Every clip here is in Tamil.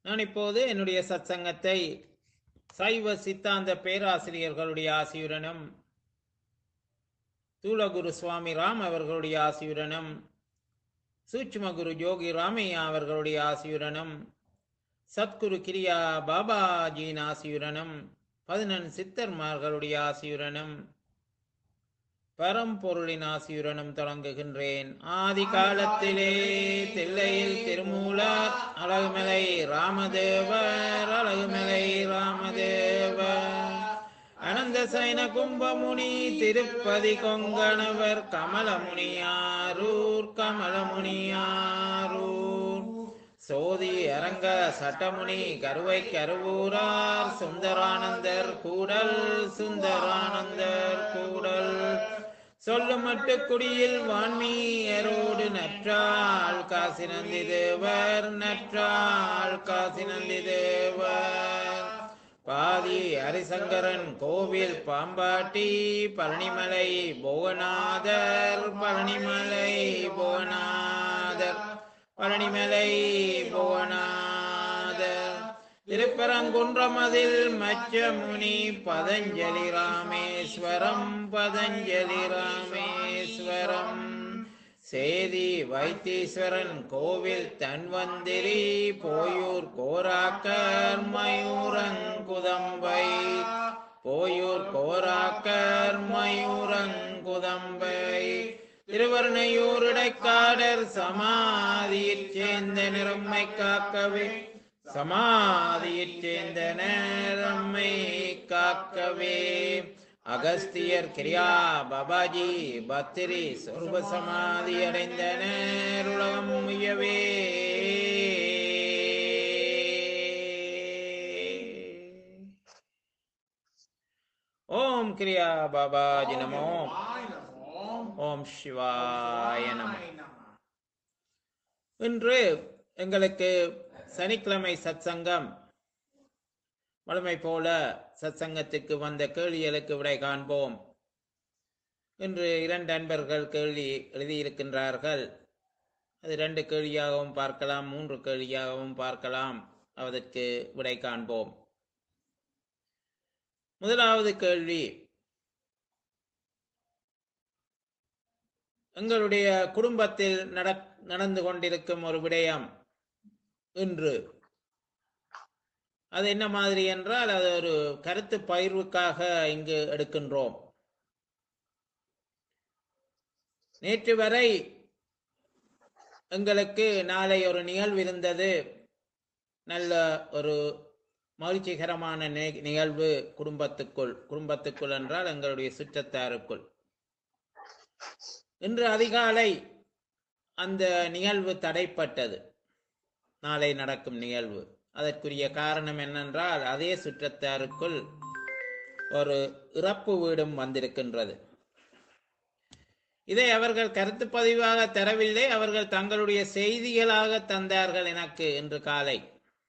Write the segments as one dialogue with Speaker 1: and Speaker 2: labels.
Speaker 1: நான் இப்போது என்னுடைய சத்சங்கத்தை சைவ சித்தாந்த பேராசிரியர்களுடைய ஆசியுடனும் தூலகுரு சுவாமி ராம் அவர்களுடைய ஆசியுடனும் சூட்சும குரு ஜோகி ராமையா அவர்களுடைய ஆசியுடனும் சத்குரு கிரியா பாபாஜியின் ஆசியுடனும் பதினெண் சித்தர்மார்களுடைய ஆசியுடனும் பரம்பொருளின் ஆசியுடனும் தொடங்குகின்றேன் ஆதி காலத்திலே தில்லையில் திருமூலர் அழகுமலை ராமதேவர் அழகுமலை ராமதேவர் அனந்த சைன கும்பமுனி திருப்பதி கொங்கணவர் கமலமுனியாரூர் கமலமுனியாரூர் சோதி அரங்க சட்டமுனி கருவை கருவூரார் சுந்தரானந்தர் கூடல் சுந்தரானந்தர் கூடல் சொல்லுமட்டு குடியில் வான்மீயரோடு நற்றாள் காசி நந்தி தேவர் நற்றாள் காசி நந்தி தேவர் பாதி ஹரிசங்கரன் கோவில் பாம்பாட்டி பழனிமலை புவனாதர் பழனிமலை புவனாதர் பழனிமலை புவனாதர் திருப்பரங்குன்றமதில் மச்சமுனி பதஞ்சலி ராமேஸ்வரம் பதஞ்சலி ராமேஸ்வரம் சேதி வைத்தீஸ்வரன் கோவில் தன்வந்திரி போயூர் கோராக்கர் மயூரங்குதம்பை போயூர் கோராக்கர் மயூரங்குதம்பை திருவர்ணையூர் இடைக்காடர் சமாதியிற் சேர்ந்த நிறம்மை காக்கவே சமாதியிற் சேர்ந்த நேரம்மை காக்கவே அகஸ்தியர் கிரியா பாபாஜி பத்திரி சொர்வ சமாதி அடைந்தனர் உலகம் முயவே ஓம் கிரியா பாபாஜி நமோ ஓம் சிவாய நம இன்று எங்களுக்கு சனிக்கிழமை சத்சங்கம் வழமை போல சத்சங்கத்துக்கு வந்த கேள்விகளுக்கு விடை காண்போம் இன்று இரண்டு அன்பர்கள் கேள்வி எழுதியிருக்கின்றார்கள் அது ரெண்டு கேள்வியாகவும் பார்க்கலாம் மூன்று கேள்வியாகவும் பார்க்கலாம் அதற்கு விடை காண்போம் முதலாவது கேள்வி எங்களுடைய குடும்பத்தில் நட நடந்து கொண்டிருக்கும் ஒரு விடயம் இன்று அது என்ன மாதிரி என்றால் அது ஒரு கருத்து பகிர்வுக்காக இங்கு எடுக்கின்றோம் நேற்று வரை எங்களுக்கு நாளை ஒரு நிகழ்வு இருந்தது நல்ல ஒரு மகிழ்ச்சிகரமான நிகழ்வு குடும்பத்துக்குள் குடும்பத்துக்குள் என்றால் எங்களுடைய சுற்றத்தாருக்குள் இன்று அதிகாலை அந்த நிகழ்வு தடைப்பட்டது நாளை நடக்கும் நிகழ்வு அதற்குரிய காரணம் என்னென்றால் அதே சுற்றத்தாருக்குள் ஒரு இறப்பு வீடும் வந்திருக்கின்றது இதை அவர்கள் கருத்து பதிவாக தரவில்லை அவர்கள் தங்களுடைய செய்திகளாக தந்தார்கள் எனக்கு இன்று காலை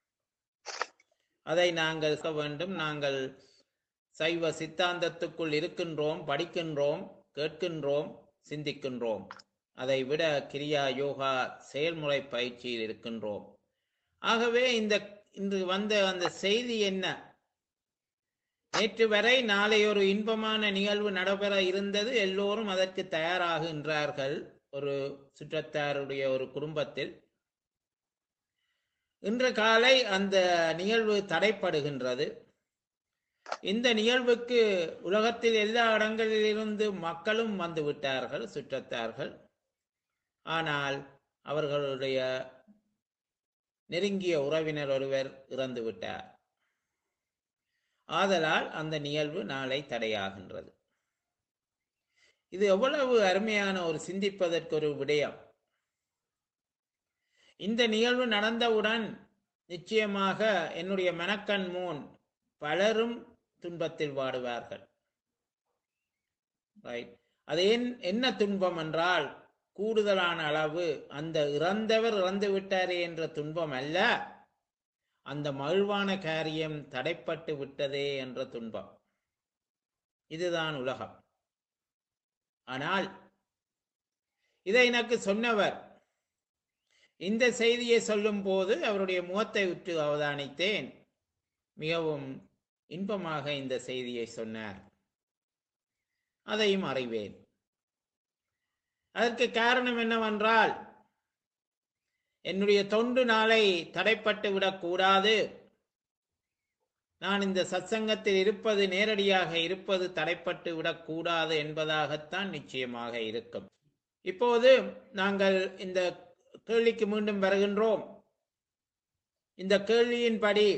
Speaker 1: அதை நாங்கள் வேண்டும் நாங்கள் சைவ சித்தாந்தத்துக்குள் இருக்கின்றோம் படிக்கின்றோம் கேட்கின்றோம் சிந்திக்கின்றோம் அதை விட கிரியா யோகா செயல்முறை பயிற்சியில் இருக்கின்றோம் ஆகவே இந்த இன்று வந்த அந்த செய்தி என்ன நேற்று வரை நாளை ஒரு இன்பமான நிகழ்வு நடைபெற இருந்தது எல்லோரும் அதற்கு தயாராகின்றார்கள் ஒரு சுற்றத்தாருடைய ஒரு குடும்பத்தில் இன்று காலை அந்த நிகழ்வு தடைப்படுகின்றது இந்த நிகழ்வுக்கு உலகத்தில் எல்லா இடங்களிலிருந்து மக்களும் வந்து விட்டார்கள் சுற்றத்தார்கள் ஆனால் அவர்களுடைய நெருங்கிய உறவினர் ஒருவர் இறந்து விட்டார் ஆதலால் அந்த நிகழ்வு நாளை தடையாகின்றது இது எவ்வளவு அருமையான ஒரு சிந்திப்பதற்கு ஒரு விடயம் இந்த நிகழ்வு நடந்தவுடன் நிச்சயமாக என்னுடைய மனக்கண் முன் பலரும் துன்பத்தில் வாடுவார்கள் ரைட் அது என்ன துன்பம் என்றால் கூடுதலான அளவு அந்த இறந்தவர் இறந்து விட்டாரே என்ற துன்பம் அல்ல அந்த மகிழ்வான காரியம் தடைப்பட்டு விட்டதே என்ற துன்பம் இதுதான் உலகம் ஆனால் இதை எனக்கு சொன்னவர் இந்த செய்தியை சொல்லும் போது அவருடைய முகத்தை உற்று அவதானித்தேன் மிகவும் இன்பமாக இந்த செய்தியை சொன்னார் அதையும் அறிவேன் அதற்கு காரணம் என்னவென்றால் என்னுடைய தொண்டு நாளை தடைப்பட்டு விடக்கூடாது நான் இந்த சத்சங்கத்தில் இருப்பது நேரடியாக இருப்பது தடைப்பட்டு விடக்கூடாது என்பதாகத்தான் நிச்சயமாக இருக்கும் இப்போது நாங்கள் இந்த கேள்விக்கு மீண்டும் வருகின்றோம் இந்த கேள்வியின்படி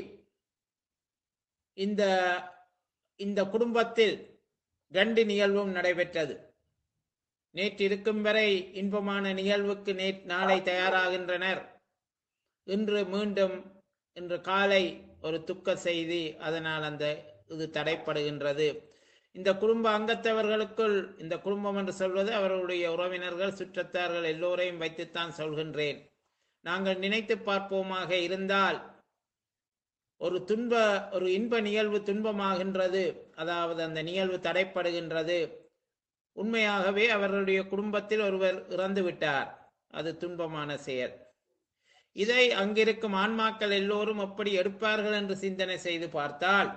Speaker 1: இந்த இந்த குடும்பத்தில் ரெண்டு நிகழ்வும் நடைபெற்றது நேற்று இருக்கும் வரை இன்பமான நிகழ்வுக்கு நே நாளை தயாராகின்றனர் இன்று மீண்டும் இன்று காலை ஒரு துக்க செய்தி அதனால் அந்த இது தடைப்படுகின்றது இந்த குடும்ப அங்கத்தவர்களுக்குள் இந்த குடும்பம் என்று சொல்வது அவர்களுடைய உறவினர்கள் சுற்றத்தார்கள் எல்லோரையும் வைத்துத்தான் சொல்கின்றேன் நாங்கள் நினைத்து பார்ப்போமாக இருந்தால் ஒரு துன்ப ஒரு இன்ப நிகழ்வு துன்பமாகின்றது அதாவது அந்த நிகழ்வு தடைப்படுகின்றது உண்மையாகவே அவர்களுடைய குடும்பத்தில் ஒருவர் இறந்து விட்டார் அது துன்பமான செயல் இதை அங்கிருக்கும் ஆன்மாக்கள் எல்லோரும் எப்படி எடுப்பார்கள் என்று சிந்தனை செய்து பார்த்தால்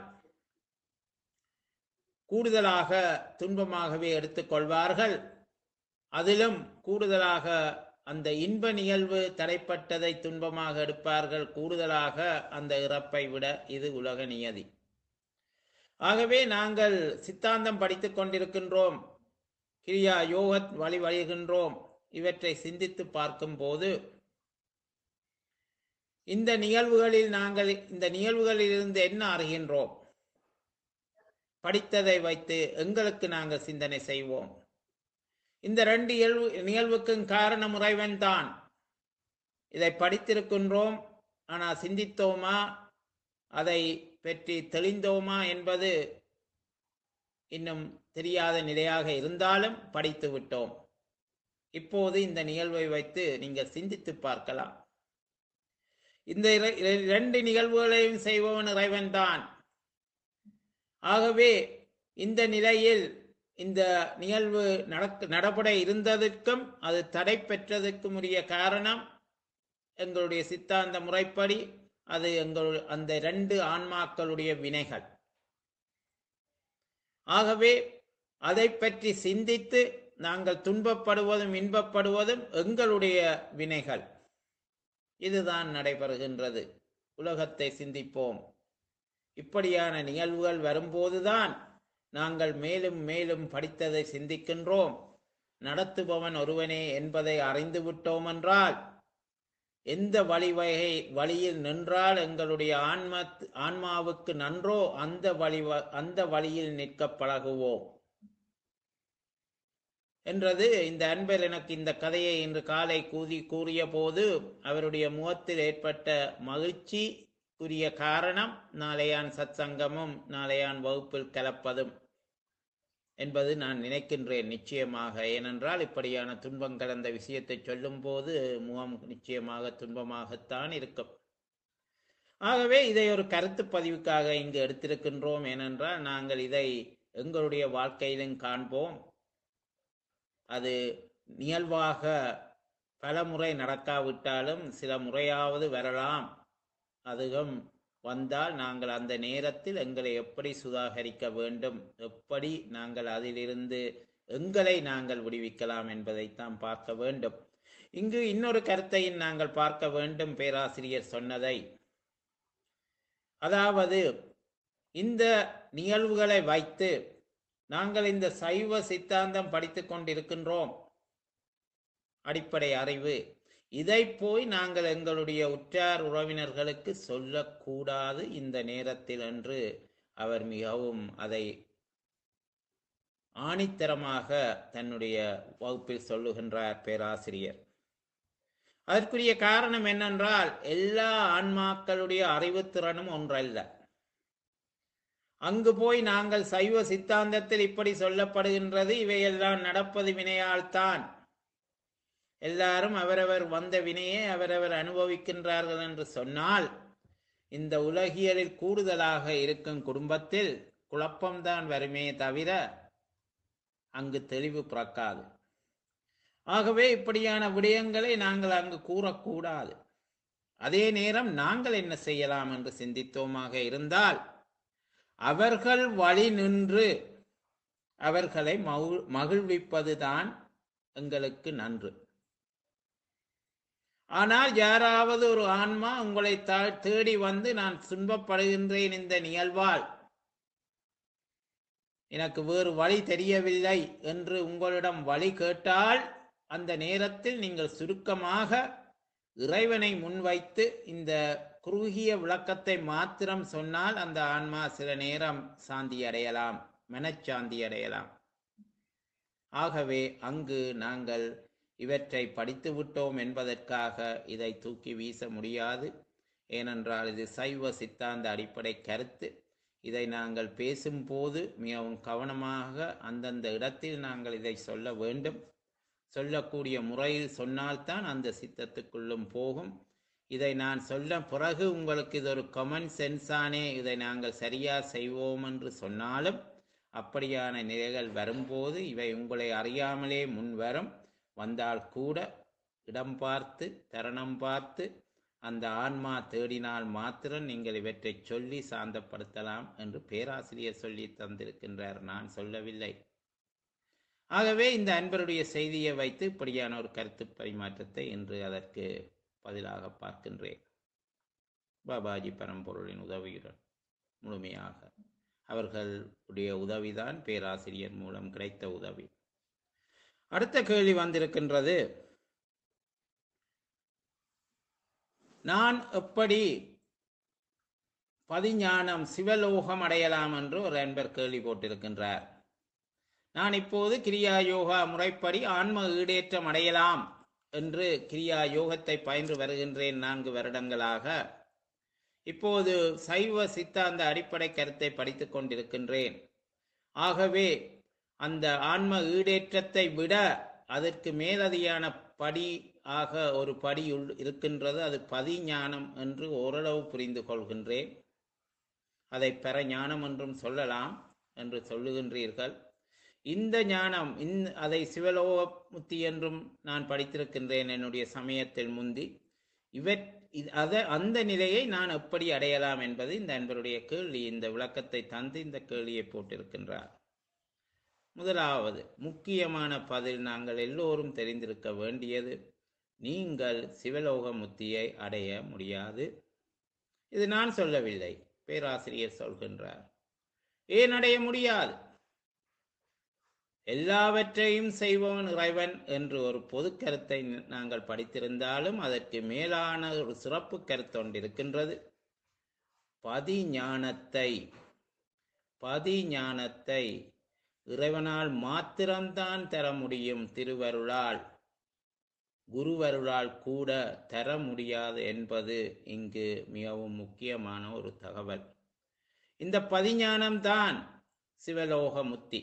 Speaker 1: கூடுதலாக துன்பமாகவே எடுத்துக்கொள்வார்கள் அதிலும் கூடுதலாக அந்த இன்ப நிகழ்வு தடைப்பட்டதை துன்பமாக எடுப்பார்கள் கூடுதலாக அந்த இறப்பை விட இது உலக நியதி ஆகவே நாங்கள் சித்தாந்தம் படித்துக் கொண்டிருக்கின்றோம் கிரியா யோகத் வழி வழிகின்றோம் இவற்றை சிந்தித்து பார்க்கும் போது இந்த நிகழ்வுகளில் நாங்கள் இந்த நிகழ்வுகளில் இருந்து என்ன அறிகின்றோம் படித்ததை வைத்து எங்களுக்கு நாங்கள் சிந்தனை செய்வோம் இந்த ரெண்டு இயல்பு நிகழ்வுக்கும் காரணம் இறைவன் தான் இதை படித்திருக்கின்றோம் ஆனால் சிந்தித்தோமா அதை பற்றி தெளிந்தோமா என்பது இன்னும் தெரியாத நிலையாக இருந்தாலும் படித்து விட்டோம் இப்போது இந்த நிகழ்வை வைத்து நீங்கள் சிந்தித்து பார்க்கலாம் இந்த இர- இர- இரண்டு நிகழ்வுகளையும் செய்பவன் இறைவன் தான் ஆகவே இந்த நிலையில் இந்த நிகழ்வு நடக்க நடப்பட இருந்ததற்கும் அது தடை பெற்றதற்கும் உரிய காரணம் எங்களுடைய சித்தாந்த முறைப்படி அது எங்கள் அந்த ரெண்டு ஆன்மாக்களுடைய வினைகள் ஆகவே அதை பற்றி சிந்தித்து நாங்கள் துன்பப்படுவதும் இன்பப்படுவதும் எங்களுடைய வினைகள் இதுதான் நடைபெறுகின்றது உலகத்தை சிந்திப்போம் இப்படியான நிகழ்வுகள் வரும்போதுதான் நாங்கள் மேலும் மேலும் படித்ததை சிந்திக்கின்றோம் நடத்துபவன் ஒருவனே என்பதை அறிந்து விட்டோம் என்றால் எந்த வழிவகை வழியில் நின்றால் எங்களுடைய ஆன்ம ஆன்மாவுக்கு நன்றோ அந்த வழி வ- அந்த வழியில் நிற்க பழகுவோம் என்றது இந்த அன்பர் எனக்கு இந்த கதையை இன்று காலை கூறி கூறிய போது அவருடைய முகத்தில் ஏற்பட்ட மகிழ்ச்சிக்குரிய காரணம் நாளையான் சத்சங்கமும் நாளையான் வகுப்பில் கலப்பதும் என்பது நான் நினைக்கின்றேன் நிச்சயமாக ஏனென்றால் இப்படியான துன்பம் கலந்த விஷயத்தை சொல்லும்போது முகம் நிச்சயமாக துன்பமாகத்தான் இருக்கும் ஆகவே இதை ஒரு கருத்து பதிவுக்காக இங்கு எடுத்திருக்கின்றோம் ஏனென்றால் நாங்கள் இதை எங்களுடைய வாழ்க்கையிலும் காண்போம் அது நிகழ்வாக பல முறை நடக்காவிட்டாலும் சில முறையாவது வரலாம் அதுவும் வந்தால் நாங்கள் அந்த நேரத்தில் எங்களை எப்படி சுதாகரிக்க வேண்டும் எப்படி நாங்கள் அதிலிருந்து எங்களை நாங்கள் விடுவிக்கலாம் என்பதைத்தான் பார்க்க வேண்டும் இங்கு இன்னொரு கருத்தையும் நாங்கள் பார்க்க வேண்டும் பேராசிரியர் சொன்னதை அதாவது இந்த நிகழ்வுகளை வைத்து நாங்கள் இந்த சைவ சித்தாந்தம் படித்துக் கொண்டிருக்கின்றோம் அடிப்படை அறிவு இதை போய் நாங்கள் எங்களுடைய உற்றார் உறவினர்களுக்கு சொல்லக்கூடாது இந்த நேரத்தில் என்று அவர் மிகவும் அதை ஆணித்தரமாக தன்னுடைய வகுப்பில் சொல்லுகின்றார் பேராசிரியர் அதற்குரிய காரணம் என்னென்றால் எல்லா ஆன்மாக்களுடைய அறிவுத்திறனும் ஒன்றல்ல அங்கு போய் நாங்கள் சைவ சித்தாந்தத்தில் இப்படி சொல்லப்படுகின்றது இவையெல்லாம் நடப்பது வினையால் தான் எல்லாரும் அவரவர் வந்த வினையை அவரவர் அனுபவிக்கின்றார்கள் என்று சொன்னால் இந்த உலகியலில் கூடுதலாக இருக்கும் குடும்பத்தில் குழப்பம்தான் வருமே தவிர அங்கு தெளிவு பிறக்காது ஆகவே இப்படியான விடயங்களை நாங்கள் அங்கு கூறக்கூடாது அதே நேரம் நாங்கள் என்ன செய்யலாம் என்று சிந்தித்தோமாக இருந்தால் அவர்கள் வழி நின்று அவர்களை மகிழ் மகிழ்விப்பதுதான் எங்களுக்கு நன்று ஆனால் யாராவது ஒரு ஆன்மா உங்களை தா- தேடி வந்து நான் துன்பப்படுகின்றேன் இந்த நிகழ்வால் எனக்கு வேறு வழி தெரியவில்லை என்று உங்களிடம் வழி கேட்டால் அந்த நேரத்தில் நீங்கள் சுருக்கமாக இறைவனை முன்வைத்து இந்த குறுகிய விளக்கத்தை மாத்திரம் சொன்னால் அந்த ஆன்மா சில நேரம் சாந்தி அடையலாம் மனச்சாந்தி அடையலாம் ஆகவே அங்கு நாங்கள் இவற்றை படித்து விட்டோம் என்பதற்காக இதை தூக்கி வீச முடியாது ஏனென்றால் இது சைவ சித்தாந்த அடிப்படை கருத்து இதை நாங்கள் பேசும்போது மிகவும் கவனமாக அந்தந்த இடத்தில் நாங்கள் இதை சொல்ல வேண்டும் சொல்லக்கூடிய முறையில் சொன்னால்தான் அந்த சித்தத்துக்குள்ளும் போகும் இதை நான் சொல்ல பிறகு உங்களுக்கு இது ஒரு காமன் சென்ஸானே இதை நாங்கள் சரியா செய்வோம் என்று சொன்னாலும் அப்படியான நிலைகள் வரும்போது இவை உங்களை அறியாமலே முன் வரும் வந்தால் கூட இடம் பார்த்து தருணம் பார்த்து அந்த ஆன்மா தேடினால் மாத்திரம் நீங்கள் இவற்றை சொல்லி சாந்தப்படுத்தலாம் என்று பேராசிரியர் சொல்லி தந்திருக்கின்றார் நான் சொல்லவில்லை ஆகவே இந்த அன்பருடைய செய்தியை வைத்து இப்படியான ஒரு கருத்து பரிமாற்றத்தை இன்று அதற்கு பதிலாக பார்க்கின்றேன் பாபாஜி பரம்பொருளின் உதவியுடன் முழுமையாக அவர்களுடைய உதவிதான் பேராசிரியர் மூலம் கிடைத்த உதவி அடுத்த கேள்வி வந்திருக்கின்றது நான் எப்படி பதிஞானம் சிவலோகம் அடையலாம் என்று ஒரு அன்பர் கேள்வி போட்டிருக்கின்றார் நான் இப்போது கிரியா யோகா முறைப்படி ஆன்ம ஈடேற்றம் அடையலாம் என்று கிரியா யோகத்தை பயின்று வருகின்றேன் நான்கு வருடங்களாக இப்போது சைவ சித்தாந்த அடிப்படை கருத்தை படித்துக் கொண்டிருக்கின்றேன் ஆகவே அந்த ஆன்ம ஈடேற்றத்தை விட அதற்கு மேலதியான படி ஆக ஒரு படி உள்- இருக்கின்றது அது பதிஞானம் என்று ஓரளவு புரிந்து கொள்கின்றேன் அதை பெற ஞானம் என்றும் சொல்லலாம் என்று சொல்லுகின்றீர்கள் இந்த ஞானம் இந்த அதை சிவலோகமுத்தி என்றும் நான் படித்திருக்கின்றேன் என்னுடைய சமயத்தில் முந்தி இவற் இது- அத அந்த நிலையை நான் எப்படி அடையலாம் என்பது இந்த அன்பருடைய கேள்வி இந்த விளக்கத்தை தந்து இந்த கேள்வியை போட்டிருக்கின்றார் முதலாவது முக்கியமான பதில் நாங்கள் எல்லோரும் தெரிந்திருக்க வேண்டியது நீங்கள் சிவலோக முத்தியை அடைய முடியாது இது நான் சொல்லவில்லை பேராசிரியர் சொல்கின்றார் ஏன் அடைய முடியாது எல்லாவற்றையும் செய்பவன் இறைவன் என்று ஒரு பொது கருத்தை நாங்கள் படித்திருந்தாலும் அதற்கு மேலான ஒரு சிறப்பு கருத்து ஒன்று இருக்கின்றது பதிஞானத்தை பதிஞானத்தை இறைவனால் மாத்திரம்தான் தர முடியும் திருவருளால் குருவருளால் கூட தர முடியாது என்பது இங்கு மிகவும் முக்கியமான ஒரு தகவல் இந்த பதிஞானம்தான் சிவலோக முத்தி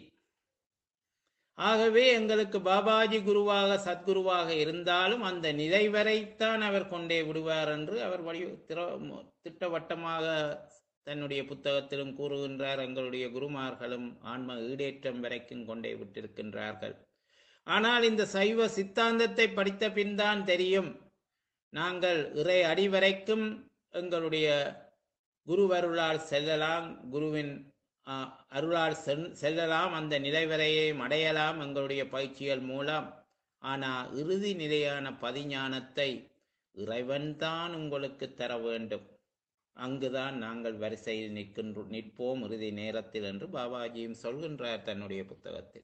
Speaker 1: ஆகவே எங்களுக்கு பாபாஜி குருவாக சத்குருவாக இருந்தாலும் அந்த நிலை வரைத்தான் அவர் கொண்டே விடுவார் என்று அவர் வடி திர- திட்டவட்டமாக தன்னுடைய புத்தகத்திலும் கூறுகின்றார் எங்களுடைய குருமார்களும் ஆன்ம ஈடேற்றம் வரைக்கும் கொண்டே விட்டிருக்கின்றார்கள் ஆனால் இந்த சைவ சித்தாந்தத்தை படித்த பின் தான் தெரியும் நாங்கள் இறை அடி வரைக்கும் எங்களுடைய குருவருளால் செல்லலாம் குருவின் ஆ, அருளால் செல்- செல்லலாம் அந்த நிலை வரையையும் அடையலாம் எங்களுடைய பயிற்சிகள் மூலம் ஆனால் இறுதி நிலையான பதிஞானத்தை இறைவன்தான் உங்களுக்கு தர வேண்டும் அங்குதான் நாங்கள் வரிசையில் நிற்கின்ற நிற்போம் இறுதி நேரத்தில் என்று பாபாஜியும் சொல்கின்றார் தன்னுடைய புத்தகத்தில்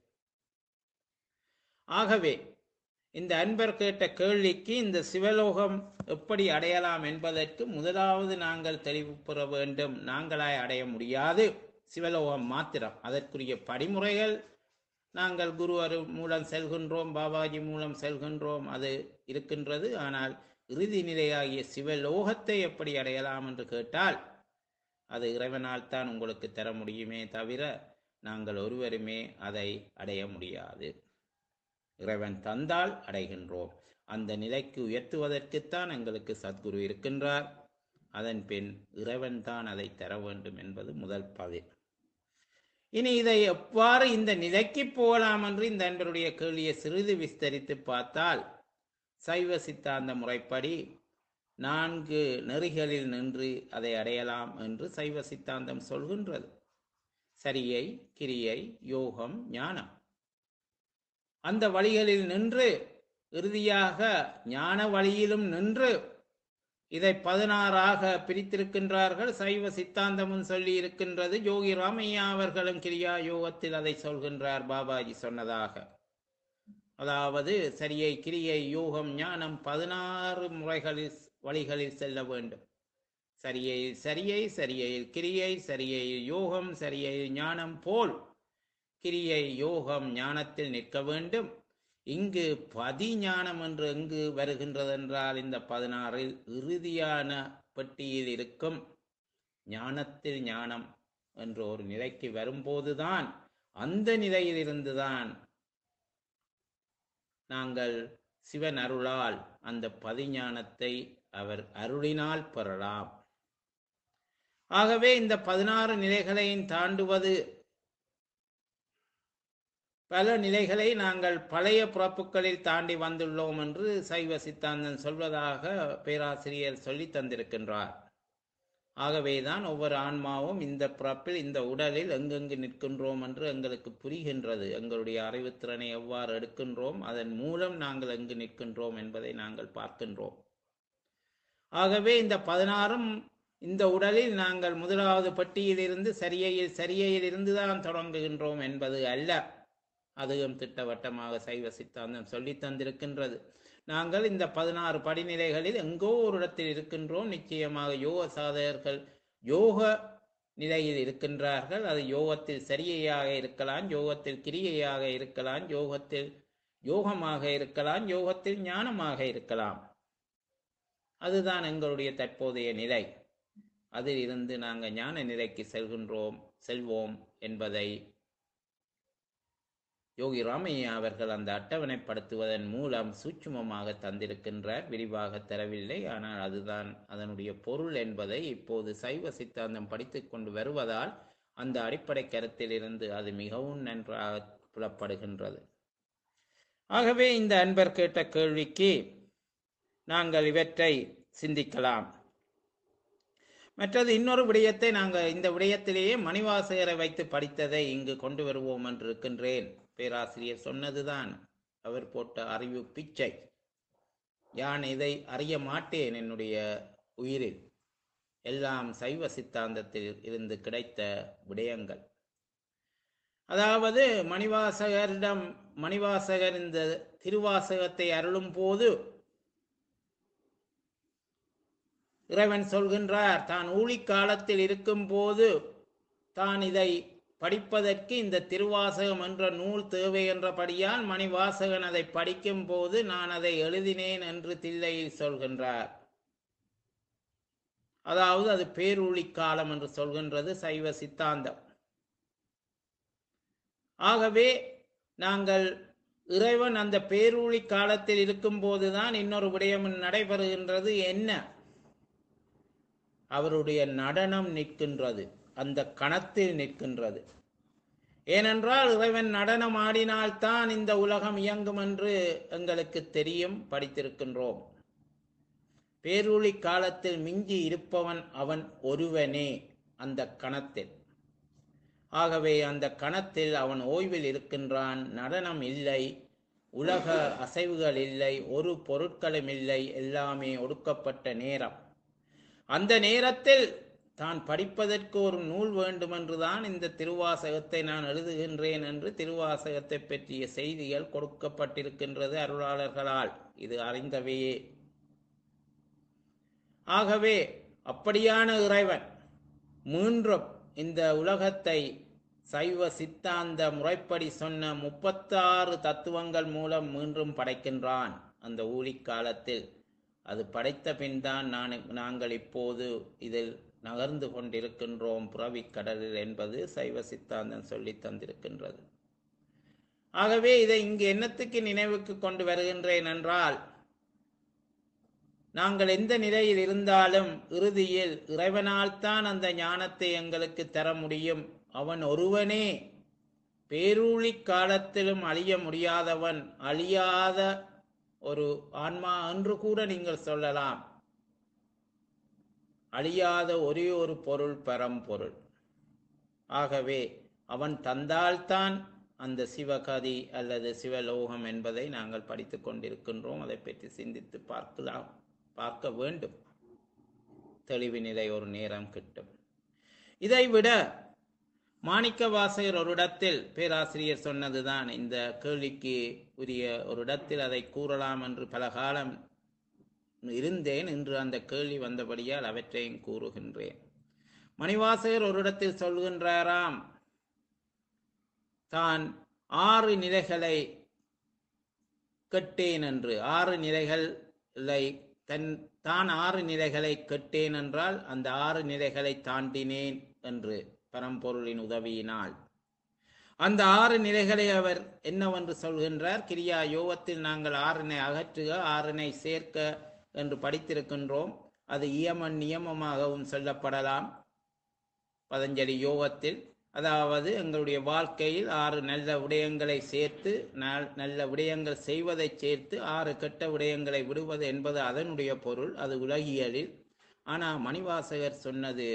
Speaker 1: ஆகவே இந்த அன்பர் கேட்ட கேள்விக்கு இந்த சிவலோகம் எப்படி அடையலாம் என்பதற்கு முதலாவது நாங்கள் தெளிவு பெற வேண்டும் நாங்களாய் அடைய முடியாது சிவலோகம் மாத்திரம் அதற்குரிய படிமுறைகள் நாங்கள் குரு அரு மூலம் செல்கின்றோம் பாபாஜி மூலம் செல்கின்றோம் அது இருக்கின்றது ஆனால் இறுதி நிலையாகிய சிவலோகத்தை எப்படி அடையலாம் என்று கேட்டால் அது இறைவனால் தான் உங்களுக்கு தர முடியுமே தவிர நாங்கள் ஒருவருமே அதை அடைய முடியாது இறைவன் தந்தால் அடைகின்றோம் அந்த நிலைக்கு உயர்த்துவதற்குத்தான் எங்களுக்கு சத்குரு இருக்கின்றார் அதன் பின் இறைவன் தான் அதை தர வேண்டும் என்பது முதல் பதில் இனி இதை எவ்வாறு இந்த நிலைக்கு போகலாம் என்று இந்த அன்பருடைய கேள்வியை சிறிது விஸ்தரித்து பார்த்தால் சைவ சித்தாந்த முறைப்படி நான்கு நெறிகளில் நின்று அதை அடையலாம் என்று சைவ சித்தாந்தம் சொல்கின்றது சரியை கிரியை யோகம் ஞானம் அந்த வழிகளில் நின்று இறுதியாக ஞான வழியிலும் நின்று இதை பதினாறாக பிரித்திருக்கின்றார்கள் சைவ சித்தாந்தமும் சொல்லி இருக்கின்றது யோகி ராமையா அவர்களும் கிரியா யோகத்தில் அதை சொல்கின்றார் பாபாஜி சொன்னதாக அதாவது சரியை கிரியை யோகம் ஞானம் பதினாறு முறைகளில் வழிகளில் செல்ல வேண்டும் சரியை சரியை சரியில் கிரியை சரியில் யோகம் சரியில் ஞானம் போல் கிரியை யோகம் ஞானத்தில் நிற்க வேண்டும் இங்கு பதி ஞானம் என்று எங்கு வருகின்றது என்றால் இந்த பதினாறில் இறுதியான பெட்டியில் இருக்கும் ஞானத்தில் ஞானம் என்ற ஒரு நிலைக்கு வரும்போதுதான் அந்த நிலையிலிருந்துதான் நாங்கள் சிவன் அருளால் அந்த பதிஞானத்தை அவர் அருளினால் பெறலாம் ஆகவே இந்த பதினாறு நிலைகளையும் தாண்டுவது பல நிலைகளை நாங்கள் பழைய பிறப்புகளில் தாண்டி வந்துள்ளோம் என்று சைவ சித்தாந்தன் சொல்வதாக பேராசிரியர் சொல்லி தந்திருக்கின்றார் ஆகவேதான் ஒவ்வொரு ஆன்மாவும் இந்த பிறப்பில் இந்த உடலில் எங்கெங்கு நிற்கின்றோம் என்று எங்களுக்கு புரிகின்றது எங்களுடைய அறிவுத்திறனை எவ்வாறு எடுக்கின்றோம் அதன் மூலம் நாங்கள் எங்கு நிற்கின்றோம் என்பதை நாங்கள் பார்க்கின்றோம் ஆகவே இந்த பதினாறும் இந்த உடலில் நாங்கள் முதலாவது பட்டியிலிருந்து சரியையில் சரியையில் இருந்துதான் தொடங்குகின்றோம் என்பது அல்ல அதுவும் திட்டவட்டமாக சைவ சித்தாந்தம் சொல்லி தந்திருக்கின்றது நாங்கள் இந்த பதினாறு படிநிலைகளில் எங்கோ ஒரு இடத்தில் இருக்கின்றோம் நிச்சயமாக யோக சாதகர்கள் யோக நிலையில் இருக்கின்றார்கள் அது யோகத்தில் சரியையாக இருக்கலாம் யோகத்தில் கிரியையாக இருக்கலாம் யோகத்தில் யோகமாக இருக்கலாம் யோகத்தில் ஞானமாக இருக்கலாம் அதுதான் எங்களுடைய தற்போதைய நிலை அதில் இருந்து நாங்கள் ஞான நிலைக்கு செல்கின்றோம் செல்வோம் என்பதை யோகி ராமையா அவர்கள் அந்த அட்டவணைப்படுத்துவதன் மூலம் சூட்சுமமாக தந்திருக்கின்றார் விரிவாக தரவில்லை ஆனால் அதுதான் அதனுடைய பொருள் என்பதை இப்போது சைவ சித்தாந்தம் படித்துக் கொண்டு வருவதால் அந்த அடிப்படை கருத்திலிருந்து அது மிகவும் நன்றாக புலப்படுகின்றது ஆகவே இந்த அன்பர் கேட்ட கேள்விக்கு நாங்கள் இவற்றை சிந்திக்கலாம் மற்றது இன்னொரு விடயத்தை நாங்கள் இந்த விடயத்திலேயே மணிவாசகரை வைத்து படித்ததை இங்கு கொண்டு வருவோம் என்று இருக்கின்றேன் பேராசிரியர் சொன்னதுதான் அவர் போட்ட அறிவு பிச்சை யான் இதை அறிய மாட்டேன் என்னுடைய உயிரில் எல்லாம் சைவ சித்தாந்தத்தில் இருந்து கிடைத்த விடயங்கள் அதாவது மணிவாசகரிடம் மணிவாசகர் இந்த திருவாசகத்தை அருளும் போது இறைவன் சொல்கின்றார் தான் ஊழிக் காலத்தில் இருக்கும் போது தான் இதை படிப்பதற்கு இந்த திருவாசகம் என்ற நூல் தேவை என்றபடியால் மணிவாசகன் அதை படிக்கும் போது நான் அதை எழுதினேன் என்று தில்லையில் சொல்கின்றார் அதாவது அது பேரூழி காலம் என்று சொல்கின்றது சைவ சித்தாந்தம் ஆகவே நாங்கள் இறைவன் அந்த பேரூழி காலத்தில் இருக்கும் போதுதான் இன்னொரு விடயம் நடைபெறுகின்றது என்ன அவருடைய நடனம் நிற்கின்றது அந்த கணத்தில் நிற்கின்றது ஏனென்றால் இறைவன் நடனம் ஆடினால்தான் இந்த உலகம் இயங்கும் என்று எங்களுக்கு தெரியும் படித்திருக்கின்றோம் பேரூழி காலத்தில் மிஞ்சி இருப்பவன் அவன் ஒருவனே அந்த கணத்தில் ஆகவே அந்த கணத்தில் அவன் ஓய்வில் இருக்கின்றான் நடனம் இல்லை உலக அசைவுகள் இல்லை ஒரு பொருட்களும் இல்லை எல்லாமே ஒடுக்கப்பட்ட நேரம் அந்த நேரத்தில் தான் படிப்பதற்கு ஒரு நூல் வேண்டுமென்றுதான் இந்த திருவாசகத்தை நான் எழுதுகின்றேன் என்று திருவாசகத்தை பற்றிய செய்திகள் கொடுக்கப்பட்டிருக்கின்றது அருளாளர்களால் இது அறிந்தவையே ஆகவே அப்படியான இறைவன் மீண்டும் இந்த உலகத்தை சைவ சித்தாந்த முறைப்படி சொன்ன முப்பத்தாறு தத்துவங்கள் மூலம் மீண்டும் படைக்கின்றான் அந்த ஊழிக் காலத்தில் அது படைத்த பின் தான் நான் நாங்கள் இப்போது இதில் நகர்ந்து கொண்டிருக்கின்றோம் புறவிக் கடலில் என்பது சைவ சித்தாந்தம் சொல்லி தந்திருக்கின்றது ஆகவே இதை இங்கு என்னத்துக்கு நினைவுக்கு கொண்டு வருகின்றேன் என்றால் நாங்கள் எந்த நிலையில் இருந்தாலும் இறுதியில் இறைவனால் தான் அந்த ஞானத்தை எங்களுக்கு தர முடியும் அவன் ஒருவனே பேரூழி காலத்திலும் அழிய முடியாதவன் அழியாத ஒரு ஆன்மா என்று கூட நீங்கள் சொல்லலாம் அழியாத ஒரே ஒரு பொருள் பரம்பொருள் ஆகவே அவன் தந்தால்தான் அந்த சிவகதி அல்லது சிவலோகம் என்பதை நாங்கள் படித்துக் கொண்டிருக்கின்றோம் அதை பற்றி சிந்தித்து பார்க்கலாம் பார்க்க வேண்டும் தெளிவு நிலை ஒரு நேரம் கிட்டும் இதைவிட மாணிக்க வாசகர் ஒரு இடத்தில் பேராசிரியர் சொன்னதுதான் இந்த கேள்விக்கு உரிய ஒரு இடத்தில் அதை கூறலாம் என்று பல காலம் இருந்தேன் இன்று அந்த கேள்வி வந்தபடியால் அவற்றையும் கூறுகின்றேன் மணிவாசகர் ஒரு இடத்தில் சொல்கின்றாராம் தான் ஆறு நிலைகளை கெட்டேன் என்று ஆறு நிலைகளை தன் தான் ஆறு நிலைகளை கெட்டேன் என்றால் அந்த ஆறு நிலைகளை தாண்டினேன் என்று பரம்பொருளின் உதவியினால் அந்த ஆறு நிலைகளை அவர் என்னவென்று சொல்கின்றார் கிரியா யோகத்தில் நாங்கள் ஆறினை அகற்றுக ஆறினை சேர்க்க என்று படித்திருக்கின்றோம் அது இயமன் நியமமாகவும் சொல்லப்படலாம் பதஞ்சலி யோகத்தில் அதாவது எங்களுடைய வாழ்க்கையில் ஆறு நல்ல விடயங்களை சேர்த்து நல்- நல்ல விடயங்கள் செய்வதை சேர்த்து ஆறு கெட்ட விடயங்களை விடுவது என்பது அதனுடைய பொருள் அது உலகியலில் ஆனால் மணிவாசகர் சொன்னது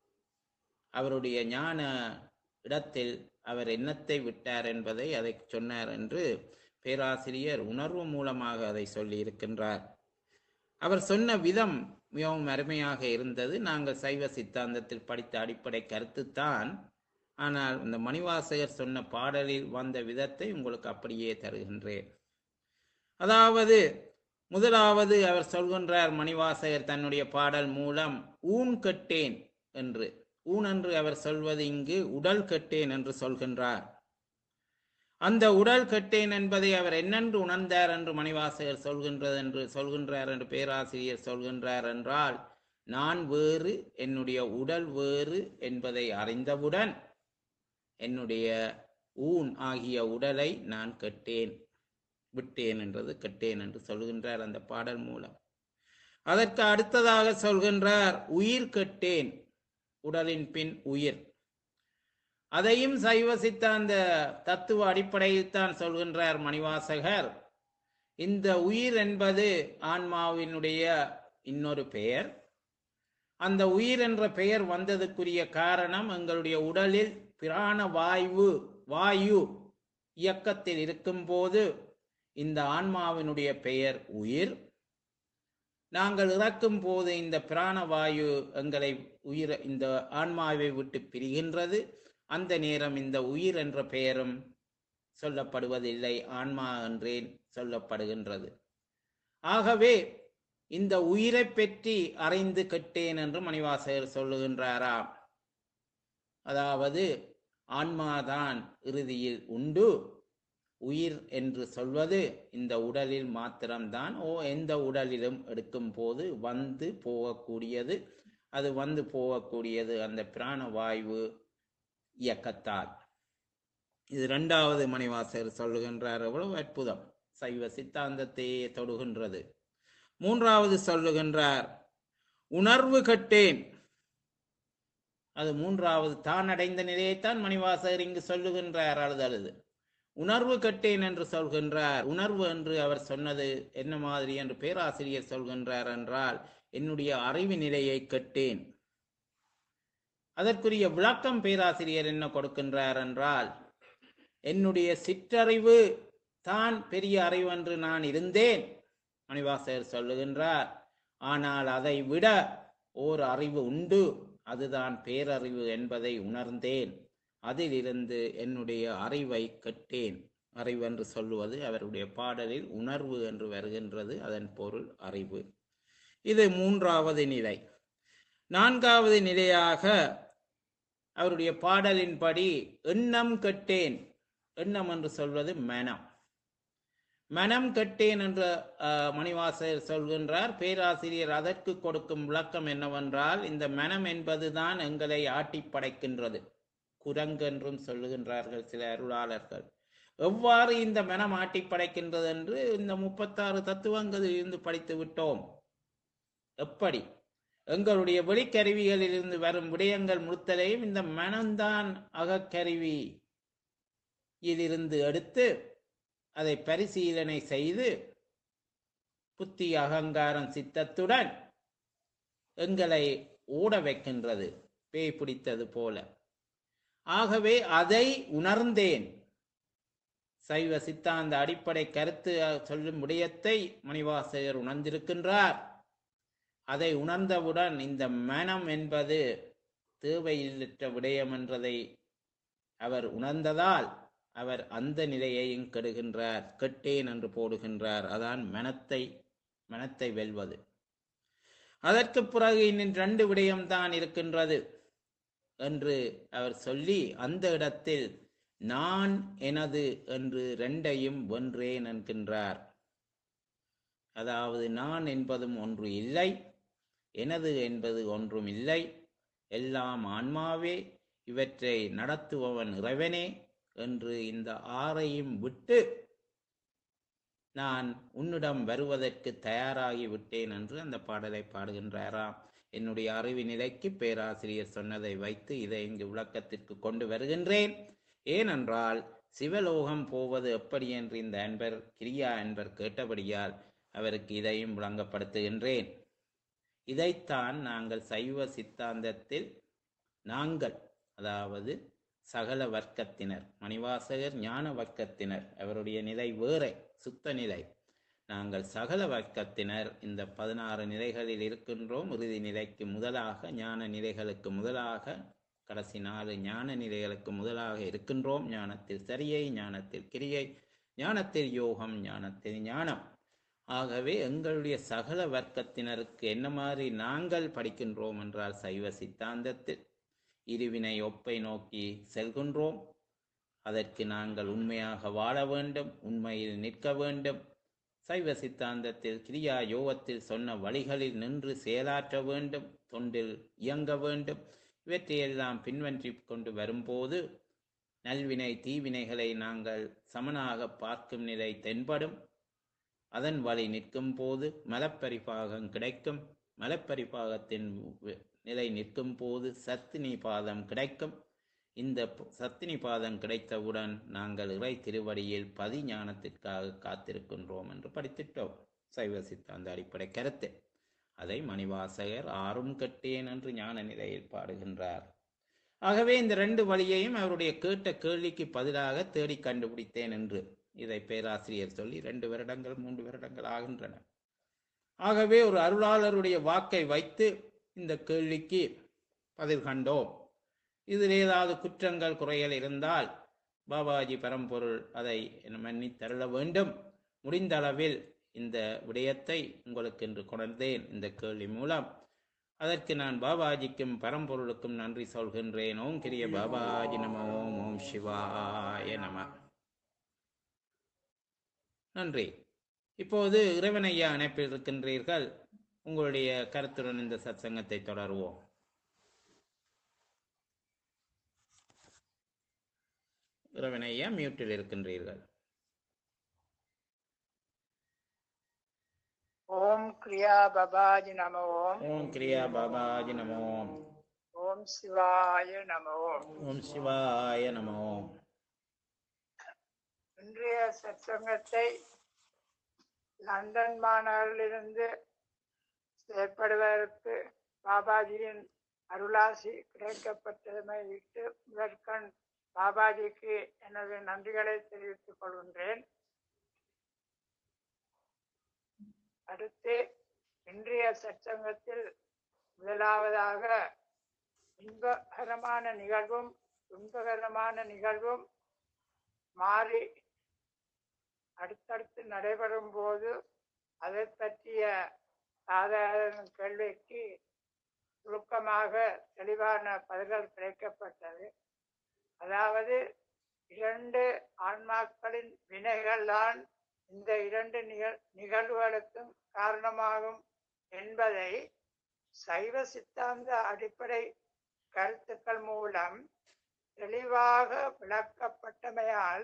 Speaker 1: அவருடைய ஞான இடத்தில் அவர் எண்ணத்தை விட்டார் என்பதை அதை சொன்னார் என்று பேராசிரியர் உணர்வு மூலமாக அதை சொல்லி இருக்கின்றார் அவர் சொன்ன விதம் மிகவும் அருமையாக இருந்தது நாங்கள் சைவ சித்தாந்தத்தில் படித்த அடிப்படை கருத்துத்தான் ஆனால் இந்த மணிவாசகர் சொன்ன பாடலில் வந்த விதத்தை உங்களுக்கு அப்படியே தருகின்றேன் அதாவது முதலாவது அவர் சொல்கின்றார் மணிவாசகர் தன்னுடைய பாடல் மூலம் ஊன் கட்டேன் என்று ஊன் என்று அவர் சொல்வது இங்கு உடல் கட்டேன் என்று சொல்கின்றார் அந்த உடல் கட்டேன் என்பதை அவர் என்னென்று உணர்ந்தார் என்று மணிவாசகர் சொல்கின்றது என்று சொல்கின்றார் என்று பேராசிரியர் சொல்கின்றார் என்றால் நான் வேறு என்னுடைய உடல் வேறு என்பதை அறிந்தவுடன் என்னுடைய ஊன் ஆகிய உடலை நான் கெட்டேன் விட்டேன் என்றது கெட்டேன் என்று சொல்கின்றார் அந்த பாடல் மூலம் அதற்கு அடுத்ததாக சொல்கின்றார் உயிர் கெட்டேன் உடலின் பின் உயிர் அதையும் சைவ சித்தாந்த தத்துவ அடிப்படையில் தான் சொல்கின்றார் மணிவாசகர் இந்த உயிர் என்பது ஆன்மாவினுடைய இன்னொரு பெயர் அந்த உயிர் என்ற பெயர் வந்ததுக்குரிய காரணம் எங்களுடைய உடலில் பிராண வாயு வாயு இயக்கத்தில் இருக்கும்போது இந்த ஆன்மாவினுடைய பெயர் உயிர் நாங்கள் இறக்கும் போது இந்த பிராணவாயு எங்களை உயிர் இந்த ஆன்மாவை விட்டு பிரிகின்றது அந்த நேரம் இந்த உயிர் என்ற பெயரும் சொல்லப்படுவதில்லை ஆன்மா என்றேன் சொல்லப்படுகின்றது ஆகவே இந்த உயிரை பற்றி அறிந்து கெட்டேன் என்று மணிவாசகர் சொல்லுகின்றாராம் அதாவது ஆன்மாதான் இறுதியில் உண்டு உயிர் என்று சொல்வது இந்த உடலில் மாத்திரம்தான் ஓ எந்த உடலிலும் எடுக்கும் போது வந்து போகக்கூடியது அது வந்து போகக்கூடியது அந்த பிராணவாயு இயக்கத்தால் இது இரண்டாவது மணிவாசகர் சொல்லுகின்றார் எவ்வளவு அற்புதம் சைவ சித்தாந்தத்தையே தொடுகின்றது மூன்றாவது சொல்லுகின்றார் உணர்வு கட்டேன் அது மூன்றாவது தான் அடைந்த நிலையைத்தான் மணிவாசகர் இங்கு சொல்லுகின்றார் அழுது அழுது உணர்வு கட்டேன் என்று சொல்கின்றார் உணர்வு என்று அவர் சொன்னது என்ன மாதிரி என்று பேராசிரியர் சொல்கின்றார் என்றால் என்னுடைய அறிவு நிலையை கட்டேன் அதற்குரிய விளக்கம் பேராசிரியர் என்ன கொடுக்கின்றார் என்றால் என்னுடைய சிற்றறிவு தான் பெரிய அறிவு என்று நான் இருந்தேன் மணிவாசகர் சொல்லுகின்றார் ஆனால் அதை விட ஓர் அறிவு உண்டு அதுதான் பேரறிவு என்பதை உணர்ந்தேன் அதிலிருந்து என்னுடைய அறிவை கட்டேன் அறிவு என்று சொல்லுவது அவருடைய பாடலில் உணர்வு என்று வருகின்றது அதன் பொருள் அறிவு இது மூன்றாவது நிலை நான்காவது நிலையாக அவருடைய பாடலின்படி எண்ணம் கட்டேன் எண்ணம் என்று சொல்வது மனம் மனம் கட்டேன் என்று அஹ், மணிவாசகர் சொல்கின்றார் பேராசிரியர் அதற்கு கொடுக்கும் விளக்கம் என்னவென்றால் இந்த மனம் என்பதுதான் எங்களை ஆட்டி படைக்கின்றது குரங்கு என்றும் சொல்லுகின்றார்கள் சில அருளாளர்கள் எவ்வாறு இந்த மனம் ஆட்டி படைக்கின்றது என்று இந்த முப்பத்தாறு தத்துவங்களில் இருந்து படித்து விட்டோம் எப்படி எங்களுடைய வெளிக்கருவிகளிலிருந்து வரும் விடயங்கள் முழுத்தலையும் இந்த மனம்தான் அகக்கருவி இதிலிருந்து எடுத்து அதை பரிசீலனை செய்து புத்தி அகங்காரம் சித்தத்துடன் எங்களை ஓட வைக்கின்றது பேய் பிடித்தது போல ஆகவே அதை உணர்ந்தேன் சைவ சித்தாந்த அடிப்படை கருத்து சொல்லும் விடயத்தை மணிவாசகர் உணர்ந்திருக்கின்றார் அதை உணர்ந்தவுடன் இந்த மனம் என்பது தேவையில்லற்ற விடயம் என்றதை அவர் உணர்ந்ததால் அவர் அந்த நிலையையும் கெடுகின்றார் கெட்டேன் என்று போடுகின்றார் அதான் மனத்தை மனத்தை வெல்வது அதற்கு பிறகு இன்னும் ரெண்டு விடயம்தான் இருக்கின்றது என்று அவர் சொல்லி அந்த இடத்தில் நான் எனது என்று ரெண்டையும் வென்றேன் என்கின்றார் அதாவது நான் என்பதும் ஒன்று இல்லை எனது என்பது ஒன்றும் இல்லை எல்லாம் ஆன்மாவே இவற்றை நடத்துபவன் இறைவனே என்று இந்த ஆறையும் விட்டு நான் உன்னிடம் வருவதற்கு தயாராகி விட்டேன் என்று அந்த பாடலை பாடுகின்றாராம் என்னுடைய அறிவு நிலைக்கு பேராசிரியர் சொன்னதை வைத்து இதை இங்கு விளக்கத்திற்கு கொண்டு வருகின்றேன் ஏனென்றால் சிவலோகம் போவது எப்படி என்று இந்த அன்பர் கிரியா அன்பர் கேட்டபடியால் அவருக்கு இதையும் விளங்கப்படுத்துகின்றேன் இதைத்தான் நாங்கள் சைவ சித்தாந்தத்தில் நாங்கள் அதாவது சகல வர்க்கத்தினர் மணிவாசகர் ஞான வர்க்கத்தினர் அவருடைய நிலை வேறே சுத்த நிலை நாங்கள் சகல வர்க்கத்தினர் இந்த பதினாறு நிலைகளில் இருக்கின்றோம் இறுதி நிலைக்கு முதலாக ஞான நிலைகளுக்கு முதலாக கடைசி நாலு ஞான நிலைகளுக்கு முதலாக இருக்கின்றோம் ஞானத்தில் சரியை ஞானத்தில் கிரியை ஞானத்தில் யோகம் ஞானத்தில் ஞானம் ஆகவே எங்களுடைய சகல வர்க்கத்தினருக்கு என்ன மாதிரி நாங்கள் படிக்கின்றோம் என்றால் சைவ சித்தாந்தத்தில் இருவினை ஒப்பை நோக்கி செல்கின்றோம் அதற்கு நாங்கள் உண்மையாக வாழ வேண்டும் உண்மையில் நிற்க வேண்டும் சைவ சித்தாந்தத்தில் கிரியா யோகத்தில் சொன்ன வழிகளில் நின்று செயலாற்ற வேண்டும் தொண்டில் இயங்க வேண்டும் இவற்றையெல்லாம் பின்பற்றி கொண்டு வரும்போது நல்வினை தீவினைகளை நாங்கள் சமனாக பார்க்கும் நிலை தென்படும் அதன் வழி நிற்கும் போது மலப்பரிபாகம் கிடைக்கும் மலப்பரிபாகத்தின் நிலை நிற்கும் போது சத்தினி பாதம் கிடைக்கும் இந்த சத்தினி பாதம் கிடைத்தவுடன் நாங்கள் இறை திருவடியில் பதி ஞானத்திற்காக காத்திருக்கின்றோம் என்று படித்திட்டோம் சைவ சித்தாந்த அடிப்படை கருத்து அதை மணிவாசகர் ஆறும் கட்டேன் என்று ஞான நிலையில் பாடுகின்றார் ஆகவே இந்த ரெண்டு வழியையும் அவருடைய கேட்ட கேள்விக்கு பதிலாக தேடி கண்டுபிடித்தேன் என்று இதை பேராசிரியர் சொல்லி ரெண்டு வருடங்கள் மூன்று வருடங்கள் ஆகின்றன ஆகவே ஒரு அருளாளருடைய வாக்கை வைத்து இந்த கேள்விக்கு பதில் கண்டோம் இதில் ஏதாவது குற்றங்கள் குறைகள் இருந்தால் பாபாஜி பரம்பொருள் அதை மன்னி தருள வேண்டும் முடிந்த அளவில் இந்த விடயத்தை உங்களுக்கு இன்று கொணர்ந்தேன் இந்த கேள்வி மூலம் அதற்கு நான் பாபாஜிக்கும் பரம்பொருளுக்கும் நன்றி சொல்கின்றேன் ஓம் கிரிய பாபாஜி நம ஓம் ஓம் சிவாய நம நன்றி இப்போது இறைவனையா அணைப்பில் இருக்கின்றீர்கள் உங்களுடைய கருத்துடன் இந்த சத்சங்கத்தை தொடருவோம் இறைவனையா மியூட்டில் இருக்கின்றீர்கள்
Speaker 2: ஓம் கிரியா பபாஜி நம ஓம்
Speaker 1: ஓம் கிரியா பாபாஜி நம ஓம்
Speaker 2: ஓம் சிவாய நம ஓம்
Speaker 1: ஓம் சிவாய நம ஓம்
Speaker 2: இன்றைய சத்சங்கத்தை லண்டன் மாநகரிலிருந்து செயற்படுவதற்கு பாபாஜியின் அருளாசி கிடைக்கப்பட்டதை விட்டு முதற்கண் பாபாஜிக்கு எனது நன்றிகளை தெரிவித்துக் கொள்கின்றேன் அடுத்து இன்றைய சற்சங்கத்தில் முதலாவதாக இன்பகரமான நிகழ்வும் துன்பகரமான நிகழ்வும் மாறி அடுத்தடுத்து நடைபெறும் போது அதை பற்றிய சாதாரண கேள்விக்கு சுருக்கமாக தெளிவான பதில்கள் கிடைக்கப்பட்டது அதாவது இரண்டு ஆன்மாக்களின் வினைகள் தான் இந்த இரண்டு நிகழ் நிகழ்வுகளுக்கும் காரணமாகும் என்பதை சைவ சித்தாந்த அடிப்படை கருத்துக்கள் மூலம் தெளிவாக விளக்கப்பட்டமையால்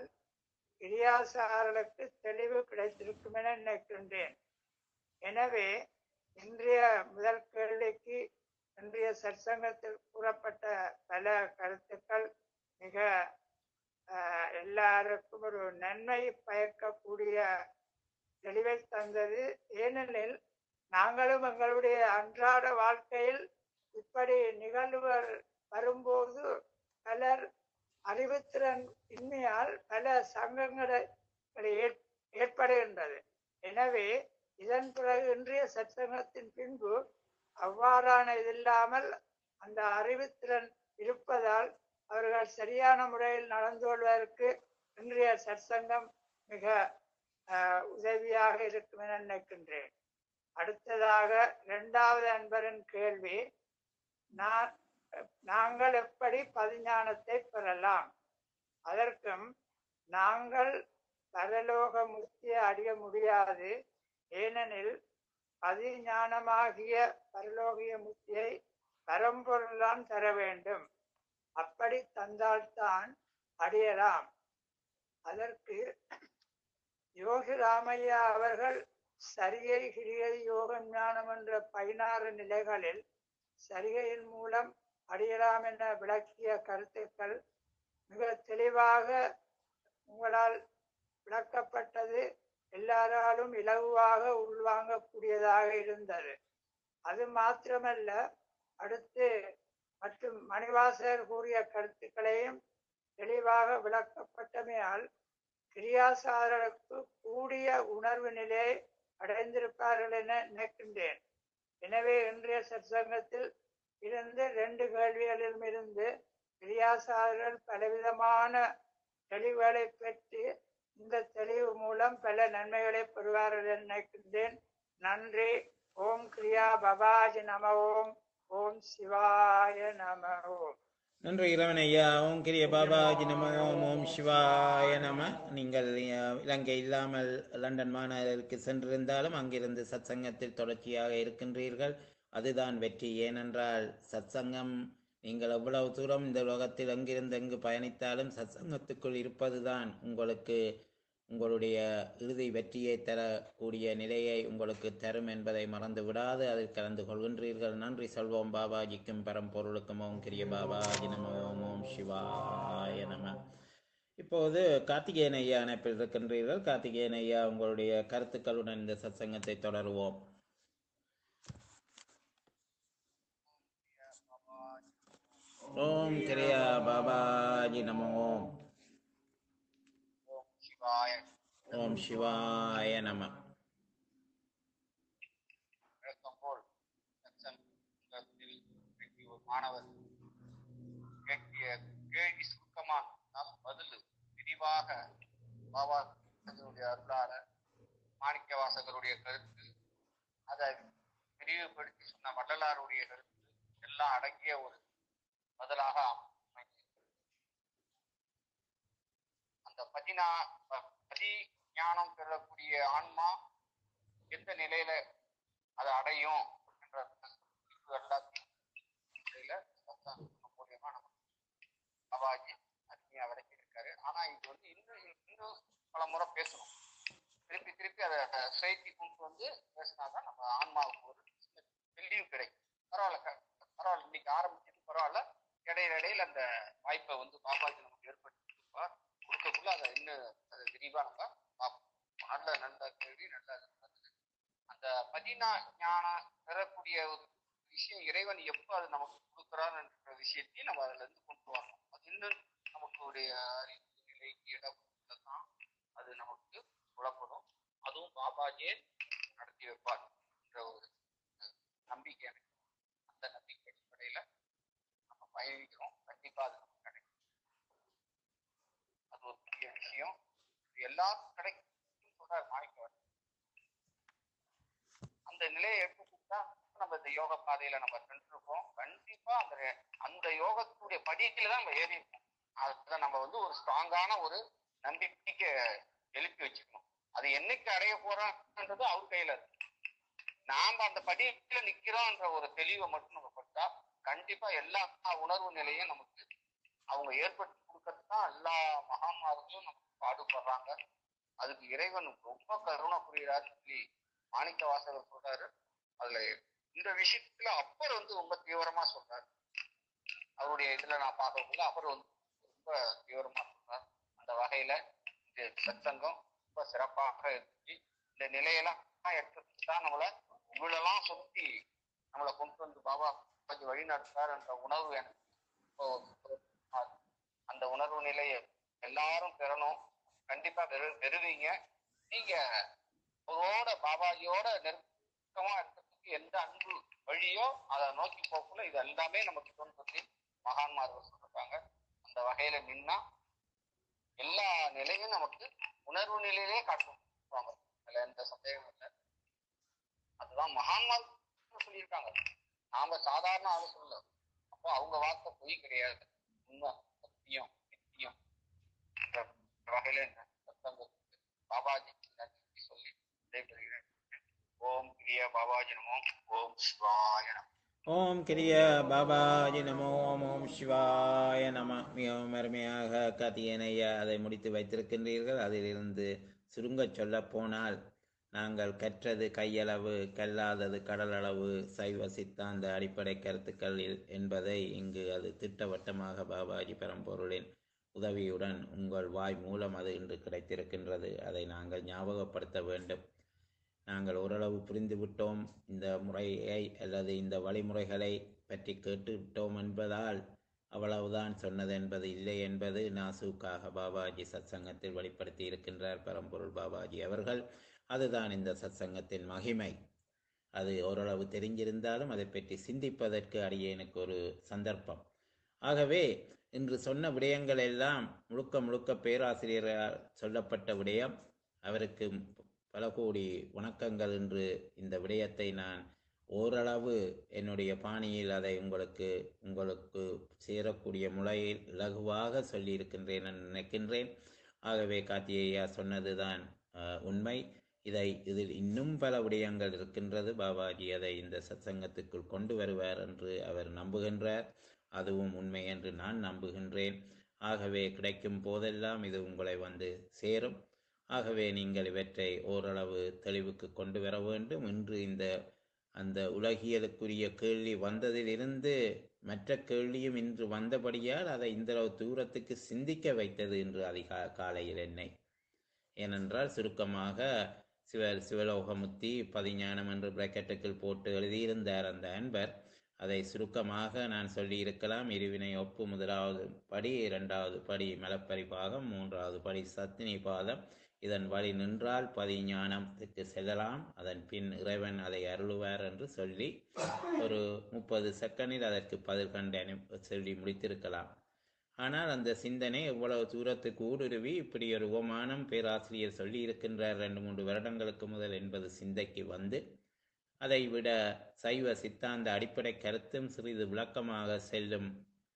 Speaker 2: கிரியாசாரர்களுக்கு தெளிவு கிடைத்திருக்கும் என நினைக்கின்றேன் எனவே இன்றைய முதல் கேள்விக்கு இன்றைய சற்சங்கத்தில் கூறப்பட்ட பல கருத்துக்கள் மிக ஆஹ், எல்லாருக்கும் ஒரு நன்மை பயக்கக்கூடிய தெளிவை தந்தது ஏனெனில் நாங்களும் எங்களுடைய அன்றாட வாழ்க்கையில் இப்படி நிகழ்வுகள் வரும்போது பலர் அறிவுத்திறன் இன்மையால் பல சங்கங்களை ஏற்- ஏற்படுகின்றது எனவே இதன் பிறகு இன்றைய சற்சங்கத்தின் பின்பு அவ்வாறான இதில்லாமல் அந்த அறிவுத்திறன் இருப்பதால் அவர்கள் சரியான முறையில் நடந்து கொள்வதற்கு இன்றைய சற்சங்கம் மிக ஆஹ், உதவியாக இருக்கும் என நினைக்கின்றேன் அடுத்ததாக இரண்டாவது அன்பரின் கேள்வி நான் நாங்கள் எப்படி பதிஞானத்தை பெறலாம் அதற்கும் நாங்கள் பரலோக முக்தியை அடைய முடியாது ஏனெனில் பதிஞானமாகிய பரலோகிய முக்தியை பரம்பொருள்தான் தர வேண்டும் அப்படி தந்தால்தான் அடையலாம் அதற்கு யோகி ராமையா அவர்கள் சரிகை கிரியை யோகம் ஞானம் என்ற பதினாறு நிலைகளில் சரிகையின் மூலம் அடையலாம் என விளக்கிய கருத்துக்கள் மிக தெளிவாக உங்களால் விளக்கப்பட்டது எல்லாராலும் இலகுவாக உள்வாங்கக்கூடியதாக இருந்தது அது மாத்திரமல்ல அடுத்து மற்றும் மணிவாசகர் கூறிய கருத்துக்களையும் தெளிவாக விளக்கப்பட்டமையால் கிரியாசாரருக்கு கூடிய உணர்வு நிலையை அடைந்திருப்பார்கள் என நினைக்கின்றேன் எனவே இன்றைய சற்சங்கத்தில் இருந்து ரெண்டு கேள்விகளிலும் இருந்து கிரியாசாரர்கள் பலவிதமான தெளிவுகளை பெற்று இந்த தெளிவு மூலம் பல நன்மைகளை பெறுவார்கள் என நினைக்கின்றேன் நன்றி ஓம் கிரியா பபாஜி நம ஓம் ஓம் சிவாய நம ஓம்
Speaker 1: நன்றி இறைவன் ஐயா ஓம் கிரிய பாபாஜி நம ஓம் ஓம் சிவாய நம நீங்கள் அஹ், இலங்கை இல்லாமல் லண்டன் மாநகருக்கு சென்றிருந்தாலும் அங்கிருந்து சத்சங்கத்தில் தொடர்ச்சியாக இருக்கின்றீர்கள் அதுதான் வெற்றி ஏனென்றால் சத்சங்கம் நீங்கள் எவ்வளவு தூரம் இந்த உலகத்தில் எங்கிருந்து எங்கு பயணித்தாலும் சத்சங்கத்துக்குள் இருப்பதுதான் உங்களுக்கு உங்களுடைய இறுதி வெற்றியை தரக்கூடிய நிலையை உங்களுக்கு தரும் என்பதை மறந்து விடாது அதில் கலந்து கொள்கின்றீர்கள் நன்றி சொல்வோம் பாபாஜிக்கும் பரம்பொருளுக்கும் ஓம் கிரிய பாபாஜி நம ஓம் ஓம் சிவாய நம இப்போது கார்த்திகேயன் ஐயா அணைப்பில் இருக்கின்றீர்கள் கார்த்திகேயன் ஐயா உங்களுடைய கருத்துக்களுடன் இந்த சத்சங்கத்தை தொடருவோம் ஓம் கிரியா பாபாஜி நம ஓம்
Speaker 3: ஓம் சிவாய
Speaker 1: ஓம் சிவாய நம
Speaker 3: வழக்கம் போல் சத்சங்கத்தில் இன்றைக்கு ஒரு மாணவர் கேட்கிய கேள்வி சுருக்கமான பதில் விரிவாக பாபா தங்களுடைய அருளால மாணிக்க வாசகருடைய கருத்து அதை விரிவுபடுத்தி சொன்ன வள்ளலாருடைய கருத்து எல்லாம் அடங்கிய ஒரு பதிலாக அமைந்தது அந்த பதினா ப- பதி ஞானம் பெறக்கூடிய ஆன்மா எந்த நிலையில அதை அடையும் என்ற குறிப்பு எல்லாத்தையும் நிலையில சத்சங்கம் மூலியமா நம்ம அவாஜி அருமையா விளக்கியிருக்காரு ஆனா இது வந்து இன்னும் இன்னும் பல முறை பேசணும் திருப்பி திருப்பி அதை சேர்த்தி கொண்டு வந்து பேசினாதான் நம்ம ஆன்மாவுக்கு ஒரு சின்ன தெளிவு கிடைக்கும் பரவாயில்ல க- பரவாயில்ல இன்னைக்கு ஆரம்பிச்சது பரவாயில்ல இடையில இடையில அந்த வாய்ப்பை வந்து பாபாஜி நமக்கு ஏற்படுத்தி கொடுப்பார் கொடுக்கக்குள்ள அதை இன்னும் அதை விரிவா நம்ம பார்ப்போம் நல்ல நல்ல கேள்வி நல்ல நல்லது அந்த பதினா ஞானம் பெறக்கூடிய ஒரு விஷயம் இறைவன் எப்போ அது நமக்கு கொடுக்குறான்ற விஷயத்தையும் நம்ம அதுல இருந்து கொண்டு வரணும் அது இன்னும் நமக்கு உடைய அறிவு நிலைக்கு இடம் தான் அது நமக்கு புலப்படும் அதுவும் பாபாஜியே நடத்தி வைப்பார் என்ற ஒரு அஹ், நம்பிக்கை எனக்கு அந்த நம்பிக்கை அடிப்படையில நம்ம பயணிக்கிறோம் கண்டிப்பா அது நமக்கு கிடைக்கும் அது ஒரு பெரிய விஷயம் இது எல்லாருக்கும் கிடைக்கும் சொல்றாரு மாணிக்கவர் அந்த நிலையை எடுத்துக்கிட்டா நம்ம இந்த யோக பாதையில நம்ம சென்றிருக்கோம் கண்டிப்பா அந்த அந்த யோகத்துடைய படியில தான் நம்ம ஏறி இருக்கோம் அதை நம்ம வந்து ஒரு ஸ்ட்ராங்கான ஒரு நம்பிக்கை எழுப்பி வச்சுக்கணும் அது என்னைக்கு அடைய போறோம்ன்றது அவர் கையில இருக்கு நாம அந்த படியில நிக்கிறோம்ன்ற ஒரு தெளிவை மட்டும் நம்ம கொடுத்தா கண்டிப்பா எல்லா உணர்வு நிலையும் நமக்கு அவங்க ஏற்படுத்தி கொடுக்கறது தான் எல்லா மகான்மார்களும் நமக்கு பாடுபடுறாங்க அதுக்கு இறைவன் ரொம்ப கருணை புரிகிறார் சொல்லி மாணிக்க வாசகர் சொல்றாரு அதுல இந்த விஷயத்துல அப்பர் வந்து ரொம்ப தீவிரமா சொல்றாரு அவருடைய இதுல நான் பார்க்கக்குள்ள அவர் வந்து ரொம்ப தீவிரமா சொல்றார் அந்த வகையில இந்த சத்சங்கம் ரொம்ப சிறப்பாக இருந்துச்சு இந்த நிலையெல்லாம் எடுத்துட்டு தான் நம்மள இவ்வளெல்லாம் சுத்தி நம்மளை கொண்டு வந்து பாபா கொஞ்சம் வழி நடத்தார் என்ற உணர்வு எனக்கு இப்போ அந்த உணர்வு நிலையை எல்லாரும் பெறணும் கண்டிப்பா பெறு பெறுவீங்க நீங்க அவரோட பாபாஜியோட நெருக்கமா இருக்கிறதுக்கு எந்த அன்பு வழியோ அதை நோக்கி போக்குள்ள இது எல்லாமே நமக்கு தோன்றி மகான்மார்கள் சொல்றாங்க அந்த வகையில நின்னா எல்லா நிலையும் நமக்கு உணர்வு நிலையிலே காட்டும் அதுல எந்த சந்தேகமும் இல்லை அதுதான் மகான்மார்கள் சொல்லியிருக்காங்க நாம சாதாரண ஆளு சொல்லல அப்போ அவங்க வார்த்தை பொய் கிடையாது உண்மை சத்தியம் நித்தியம் என்ற வகையில இந்த சத்தங்கத்துக்கு பாபாஜி நன்றி சொல்லி விடைபெறுகிறேன் ஓம் கிரிய பாபாஜி நமோ ஓம் சிவாய நமோ
Speaker 1: ஓம் கிரிய பாபாஜி நமோ ஓம் ஓம் சிவாய நம மிகவும் அருமையாக கத்தியனையா அதை முடித்து வைத்திருக்கின்றீர்கள் அதிலிருந்து சுருங்கச் சொல்லப் போனால் நாங்கள் கற்றது கையளவு கல்லாதது கடலளவு சைவ சித்தாந்த அடிப்படை கருத்துக்கள் இல்- என்பதை இங்கு அது திட்டவட்டமாக பாபாஜி பரம்பொருளின் உதவியுடன் உங்கள் வாய் மூலம் அது இன்று கிடைத்திருக்கின்றது அதை நாங்கள் ஞாபகப்படுத்த வேண்டும் நாங்கள் ஓரளவு புரிந்து விட்டோம் இந்த முறையை அல்லது இந்த வழிமுறைகளை பற்றி கேட்டுவிட்டோம் என்பதால் அவ்வளவுதான் சொன்னது என்பது இல்லை என்பது நாசூக்காக பாபாஜி சத்சங்கத்தில் வெளிப்படுத்தி இருக்கின்றார் பரம்பொருள் பாபாஜி அவர்கள் அதுதான் இந்த சத்சங்கத்தின் மகிமை அது ஓரளவு தெரிஞ்சிருந்தாலும் அதை பற்றி சிந்திப்பதற்கு அடியேனுக்கு ஒரு சந்தர்ப்பம் ஆகவே இன்று சொன்ன விடயங்கள் எல்லாம் முழுக்க முழுக்க பேராசிரியரால் சொல்லப்பட்ட விடயம் அவருக்கு பல கோடி வணக்கங்கள் என்று இந்த விடயத்தை நான் ஓரளவு என்னுடைய பாணியில் அதை உங்களுக்கு உங்களுக்கு சேரக்கூடிய முறையில் இலகுவாக சொல்லியிருக்கின்றேன் என்று நினைக்கின்றேன் ஆகவே கார்த்திகேயா சொன்னதுதான் அஹ், உண்மை இதை இதில் இன்னும் பல விடயங்கள் இருக்கின்றது பாபாஜி அதை இந்த சத்சங்கத்துக்குள் கொண்டு வருவார் என்று அவர் நம்புகின்றார் அதுவும் உண்மை என்று நான் நம்புகின்றேன் ஆகவே கிடைக்கும் போதெல்லாம் இது உங்களை வந்து சேரும் ஆகவே நீங்கள் இவற்றை ஓரளவு தெளிவுக்கு கொண்டு வர வேண்டும் இன்று இந்த அந்த உலகியலுக்குரிய கேள்வி வந்ததிலிருந்து மற்ற கேள்வியும் இன்று வந்தபடியால் அதை இந்த அளவு தூரத்துக்கு சிந்திக்க வைத்தது இன்று அதிகா காலையில் என்னை ஏனென்றால் சுருக்கமாக சிவ சிவலோகமுத்தி பதிஞானம் என்று பிராக்கெட்டுக்குள் போட்டு எழுதியிருந்தார் அந்த அன்பர் அதை சுருக்கமாக நான் சொல்லியிருக்கலாம் இருவினை ஒப்பு முதலாவது படி இரண்டாவது படி மலப்பரி பாகம் மூன்றாவது படி சத்தினி பாதம் இதன் வழி நின்றால் பதிஞானத்துக்கு செல்லலாம் அதன் பின் இறைவன் அதை அருளுவார் என்று சொல்லி ஒரு முப்பது செகண்டில் அதற்கு பதில் கண்டு அனு சொல்லி முடித்திருக்கலாம் ஆனால் அந்த சிந்தனை எவ்வளவு தூரத்துக்கு ஊடுருவி இப்படி ஒரு உபமானம் பேராசிரியர் சொல்லி இருக்கின்றார் ரெண்டு மூன்று வருடங்களுக்கு முதல் என்பது சிந்தைக்கு வந்து அதை விட சைவ சித்தாந்த அடிப்படை கருத்தும் சிறிது விளக்கமாக செல்லும்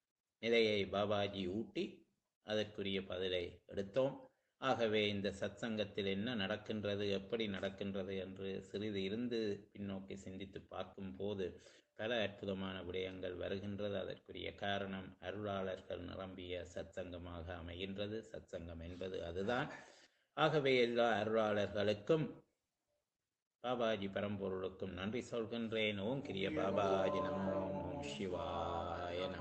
Speaker 1: நிலையை பாபாஜி ஊட்டி அதற்குரிய பதிலை எடுத்தோம் ஆகவே இந்த சத்சங்கத்தில் என்ன நடக்கின்றது எப்படி நடக்கின்றது என்று சிறிது இருந்து பின்னோக்கி சிந்தித்து பார்க்கும் போது பல அற்புதமான விடயங்கள் வருகின்றது அதற்குரிய காரணம் அருளாளர்கள் நிரம்பிய சத்சங்கமாக அமைகின்றது சத்சங்கம் என்பது அதுதான் ஆகவே எல்லா அருளாளர்களுக்கும் பாபாஜி பரம்பொருளுக்கும் நன்றி சொல்கின்றேன் ஓம் கிரிய பாபாஜி நமோ ஓம் சிவாய நம